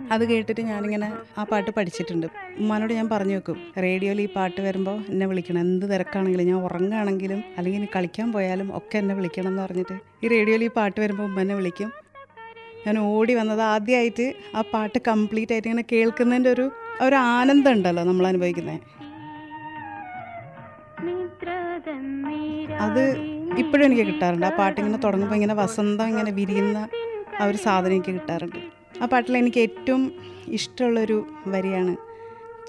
അത് കേട്ടിട്ട് ഞാനിങ്ങനെ ആ പാട്ട് പഠിച്ചിട്ടുണ്ട് ഉമ്മാനോട് ഞാൻ പറഞ്ഞു വെക്കും റേഡിയോയിൽ ഈ പാട്ട് വരുമ്പോൾ എന്നെ വിളിക്കണം എന്ത് തിരക്കാണെങ്കിലും ഞാൻ ഉറങ്ങുകയാണെങ്കിലും അല്ലെങ്കിൽ ഇനി കളിക്കാൻ പോയാലും ഒക്കെ എന്നെ വിളിക്കണം എന്ന് പറഞ്ഞിട്ട് ഈ റേഡിയോയിൽ ഈ പാട്ട് വരുമ്പോൾ ഉമ്മ എന്നെ വിളിക്കും ഞാൻ ഓടി വന്നത് ആദ്യമായിട്ട് ആ പാട്ട് കംപ്ലീറ്റ് ആയിട്ട് ഇങ്ങനെ കേൾക്കുന്നതിൻ്റെ ഒരു ഒരു ആനന്ദം ഉണ്ടല്ലോ നമ്മൾ അനുഭവിക്കുന്നത് അത് ഇപ്പോഴും എനിക്ക് കിട്ടാറുണ്ട് ആ പാട്ട് ഇങ്ങനെ തുടങ്ങുമ്പോൾ ഇങ്ങനെ വസന്തം ഇങ്ങനെ വിരിയുന്ന ആ ഒരു സാധനം എനിക്ക് കിട്ടാറുണ്ട് ആ പാട്ടിൽ എനിക്ക് ഏറ്റവും ഇഷ്ടമുള്ളൊരു വരിയാണ്